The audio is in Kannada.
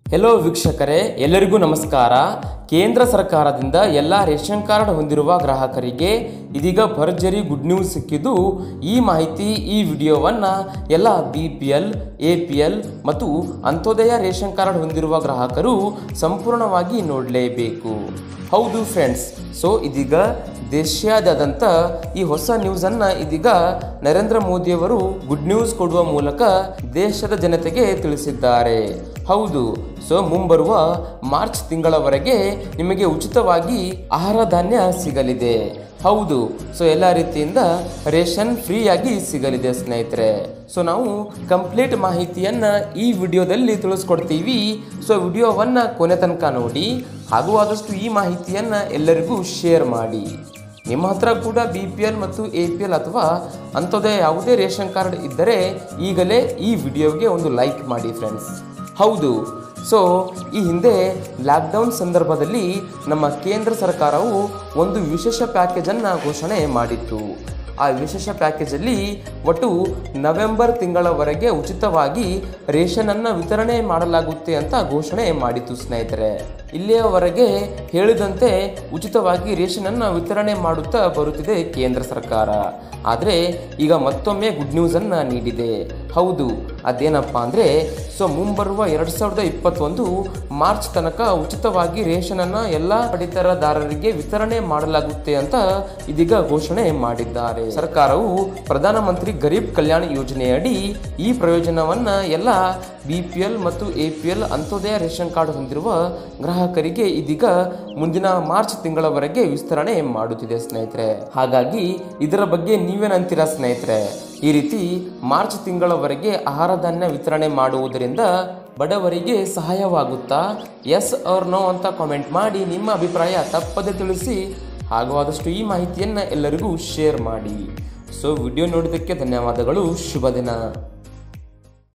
ಹೆಲೋ ವೀಕ್ಷಕರೇ ಎಲ್ಲರಿಗೂ ನಮಸ್ಕಾರ ಕೇಂದ್ರ ಸರ್ಕಾರದಿಂದ ಎಲ್ಲ ರೇಷನ್ ಕಾರ್ಡ್ ಹೊಂದಿರುವ ಗ್ರಾಹಕರಿಗೆ ಇದೀಗ ಭರ್ಜರಿ ಗುಡ್ ನ್ಯೂಸ್ ಸಿಕ್ಕಿದ್ದು ಈ ಮಾಹಿತಿ ಈ ವಿಡಿಯೋವನ್ನು ಎಲ್ಲ B P L A P L ಮತ್ತು ಅಂತ್ಯೋದಯ ರೇಷನ್ ಕಾರ್ಡ್ ಹೊಂದಿರುವ ಗ್ರಾಹಕರು ಸಂಪೂರ್ಣವಾಗಿ ನೋಡಲೇಬೇಕು ಹೌದು ಫ್ರೆಂಡ್ಸ್ ಸೊ ಇದೀಗ ದೇಶಾದ್ಯಂತ ಈ ಹೊಸ ನ್ಯೂಸನ್ನು ಇದೀಗ ನರೇಂದ್ರ ಮೋದಿಯವರು ಗುಡ್ ನ್ಯೂಸ್ ಕೊಡುವ ಮೂಲಕ ದೇಶದ ಜನತೆಗೆ ತಿಳಿಸಿದ್ದಾರೆ ಹೌದು ಸೊ ಮುಂಬರುವ ಮಾರ್ಚ್ ತಿಂಗಳವರೆಗೆ ನಿಮಗೆ ಉಚಿತವಾಗಿ ಆಹಾರ ಧಾನ್ಯ ಸಿಗಲಿದೆ ಹೌದು ಸೊ ಎಲ್ಲ ರೀತಿಯಿಂದ ರೇಷನ್ ಫ್ರೀಯಾಗಿ ಸಿಗಲಿದೆ ಸ್ನೇಹಿತರೆ ಸೊ ನಾವು ಕಂಪ್ಲೀಟ್ ಮಾಹಿತಿಯನ್ನ ಈ ವಿಡಿಯೋದಲ್ಲಿ ತಿಳಿಸ್ಕೊಡ್ತೀವಿ ಸೊ ವಿಡಿಯೋವನ್ನ ಕೊನೆ ತನಕ ನೋಡಿ ಹಾಗೂ ಆದಷ್ಟು ಈ ಮಾಹಿತಿಯನ್ನ ಎಲ್ಲರಿಗೂ ಶೇರ್ ಮಾಡಿ ನಿಮ್ಮ ಹತ್ರ ಕೂಡ ಬಿ ಪಿ ಎಲ್ ಮತ್ತು ಎ ಪಿ ಎಲ್ ಅಥವಾ ಅಂಥದ್ದೇ ಯಾವುದೇ ರೇಷನ್ ಕಾರ್ಡ್ ಇದ್ದರೆ ಈಗಲೇ ಈ ವಿಡಿಯೋಗೆ ಒಂದು ಲೈಕ್ ಮಾಡಿ ಫ್ರೆಂಡ್ಸ್ ಹೌದು ಸೊ ಈ ಹಿಂದೆ ಲಾಕ್ಡೌನ್ ಸಂದರ್ಭದಲ್ಲಿ ನಮ್ಮ ಕೇಂದ್ರ ಸರ್ಕಾರವು ಒಂದು ವಿಶೇಷ ಪ್ಯಾಕೇಜನ್ನು ಘೋಷಣೆ ಮಾಡಿತ್ತು ಆ ವಿಶೇಷ ಪ್ಯಾಕೇಜಲ್ಲಿ ಒಟ್ಟು ನವೆಂಬರ್ ತಿಂಗಳವರೆಗೆ ಉಚಿತವಾಗಿ ರೇಷನನ್ನು ವಿತರಣೆ ಮಾಡಲಾಗುತ್ತೆ ಅಂತ ಘೋಷಣೆ ಮಾಡಿತ್ತು ಸ್ನೇಹಿತರೆ ಇಲ್ಲಿಯವರೆಗೆ ಹೇಳಿದಂತೆ ಉಚಿತವಾಗಿ ರೇಷನನ್ನು ವಿತರಣೆ ಮಾಡುತ್ತಾ ಬರುತ್ತಿದೆ ಕೇಂದ್ರ ಸರ್ಕಾರ ಆದರೆ ಈಗ ಮತ್ತೊಮ್ಮೆ ಗುಡ್ ನ್ಯೂಸನ್ನು ನೀಡಿದೆ ಹೌದು ಅದೇನಪ್ಪ ಅಂದರೆ ಸೊ ಮುಂಬರುವ ಎರಡು ಸಾವಿರದ ಇಪ್ಪತ್ತೊಂದು ಮಾರ್ಚ್ ತನಕ ಉಚಿತವಾಗಿ ರೇಷನನ್ನು ಎಲ್ಲ ಪಡಿತರದಾರರಿಗೆ ವಿತರಣೆ ಮಾಡಲಾಗುತ್ತೆ ಅಂತ ಇದೀಗ ಘೋಷಣೆ ಮಾಡಿದ್ದಾರೆ ಸರ್ಕಾರವು ಪ್ರಧಾನಮಂತ್ರಿ ಗರೀಬ್ ಕಲ್ಯಾಣ ಯೋಜನೆಯಡಿ ಈ ಪ್ರಯೋಜನವನ್ನ ಎಲ್ಲ ಬಿ ಪಿ ಎಲ್ ಮತ್ತು A P L Antyodaya ration card ಹೊಂದಿರುವ ಗ್ರಾಹಕರಿಗೆ ಇದೀಗ ಮುಂದಿನ ಮಾರ್ಚ್ ತಿಂಗಳವರೆಗೆ ವಿಸ್ತರಣೆ ಮಾಡುತ್ತಿದೆ ಸ್ನೇಹಿತರೆ ಹಾಗಾಗಿ ಇದರ ಬಗ್ಗೆ ನೀವೇನಂತೀರಾ ಸ್ನೇಹಿತರೆ ಈ ರೀತಿ ಮಾರ್ಚ್ ತಿಂಗಳವರೆಗೆ ಆಹಾರ ಧಾನ್ಯ ವಿತರಣೆ ಮಾಡುವುದರಿಂದ ಬಡವರಿಗೆ ಸಹಾಯವಾಗುತ್ತಾ ಎಸ್ ಆರ್ ನೋ ಅಂತ ಕಾಮೆಂಟ್ ಮಾಡಿ ನಿಮ್ಮ ಅಭಿಪ್ರಾಯ ತಪ್ಪದೆ ತಿಳಿಸಿ ಹಾಗೂ ಆದಷ್ಟು ಈ ಮಾಹಿತಿಯನ್ನು ಎಲ್ಲರಿಗೂ ಶೇರ್ ಮಾಡಿ ಸೊ ವಿಡಿಯೋ ನೋಡಿದ್ದಕ್ಕೆ ಧನ್ಯವಾದಗಳು ಶುಭ ದಿನ